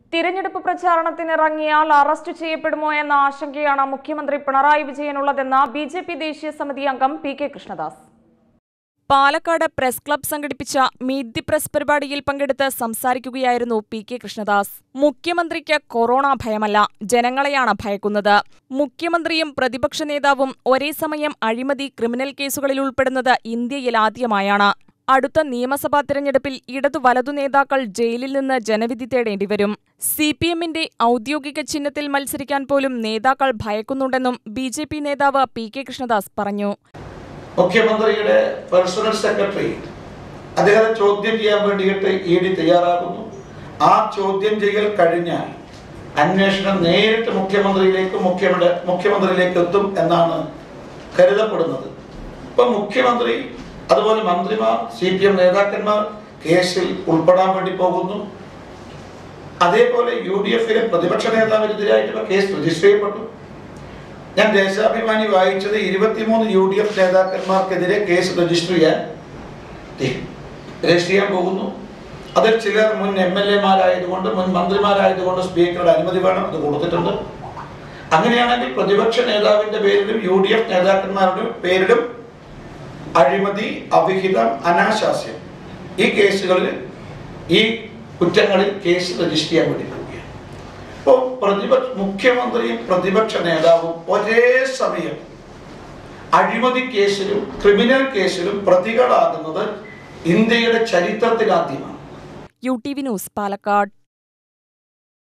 തിരഞ്ഞെടുപ്പ് പ്രചാരണത്തിനിറങ്ങിയാൽ അറസ്റ്റ് ചെയ്യപ്പെടുമോ എന്ന ആശങ്കയാണ് മുഖ്യമന്ത്രി പിണറായി വിജയനുള്ളതെന്ന് ബി ജെ പി ദേശീയ സമിതി അംഗം P K Krishnadas Palakkad press club സംഘടിപ്പിച്ച മീറ്റ് ദി പ്രസ് പരിപാടിയിൽ പങ്കെടുത്ത് സംസാരിക്കുകയായിരുന്നു പി കെ കൃഷ്ണദാസ് മുഖ്യമന്ത്രിക്ക് കൊറോണ ഭയമല്ല ജനങ്ങളെയാണ് ഭയക്കുന്നത് മുഖ്യമന്ത്രിയും പ്രതിപക്ഷ നേതാവും ഒരേ സമയം അഴിമതി ക്രിമിനൽ കേസുകളിൽ ഉൾപ്പെടുന്നത് ഇന്ത്യയിൽ ആദ്യമായാണ് അടുത്ത നിയമസഭാ തിരഞ്ഞെടുപ്പിൽ ഇടതു വലതു നേതാക്കൾ ജയിലിൽ നിന്ന് ജനവിധി തേടേണ്ടി വരും സി പി എമ്മിന്റെ ഔദ്യോഗിക ചിഹ്നത്തിൽ മത്സരിക്കാൻ പോലും നേതാക്കൾ ഭയക്കുന്നുണ്ടെന്നും ബി ജെ പി നേതാവ് പി കെ കൃഷ്ണദാസ് പറഞ്ഞു മുഖ്യമന്ത്രിയുടെ പേഴ്സണൽ സെക്രട്ടറി അദ്ദേഹത്തെ ചോദ്യം ചെയ്യാൻ വേണ്ടിയിട്ട് ഇ ഡി തയ്യാറാകുന്നു ആ ചോദ്യം ചെയ്യൽ കഴിഞ്ഞാൽ അന്വേഷണം നേരിട്ട് മുഖ്യമന്ത്രിയിലേക്ക് മുഖ്യമന്ത്രി മുഖ്യമന്ത്രിയിലേക്ക് എത്തും എന്നാണ് കരുതപ്പെടുന്നത് ഇപ്പൊ മുഖ്യമന്ത്രി അതുപോലെ മന്ത്രിമാർ സി പി എം നേതാക്കന്മാർ കേസിൽ ഉൾപ്പെടാൻ വേണ്ടി പോകുന്നു അതേപോലെ യു ഡി എഫിലെ പ്രതിപക്ഷ നേതാവിനെതിരായിട്ട് ഇപ്പൊ കേസ് രജിസ്റ്റർ ചെയ്യപ്പെട്ടു ഞാൻ ദേശാഭിമാനി വായിച്ചത് ഇരുപത്തിമൂന്ന് യു ഡി എഫ് നേതാക്കന്മാർക്കെതിരെ കേസ് രജിസ്റ്റർ ചെയ്യാൻ രജിസ്റ്റർ ചെയ്യാൻ പോകുന്നു അതിൽ ചിലർ മുൻ എം എൽ എമാരായതുകൊണ്ട് മുൻ മന്ത്രിമാരായതുകൊണ്ട് സ്പീക്കറുടെ അനുമതി വേണം അത് കൊടുത്തിട്ടുണ്ട് അങ്ങനെയാണെങ്കിൽ പ്രതിപക്ഷ നേതാവിന്റെ പേരിലും യു ഡി എഫ് നേതാക്കന്മാരുടെ പേരിലും അഴിമതി അവിഹിതം അനാശാസ്യം ഈ കേസുകളിൽ ഈ കുറ്റങ്ങളിൽ കേസ് രജിസ്റ്റർ ചെയ്യാൻ വേണ്ടി പോവുകയാണ് ഇപ്പോൾ പ്രതിപക്ഷ മുഖ്യമന്ത്രിയും പ്രതിപക്ഷ നേതാവും ഒരേ സമയം അഴിമതി കേസിലും ക്രിമിനൽ കേസിലും പ്രതികളാകുന്നത് ഇന്ത്യയുടെ ചരിത്രത്തിലാദ്യമാണ് U T V news Palakkad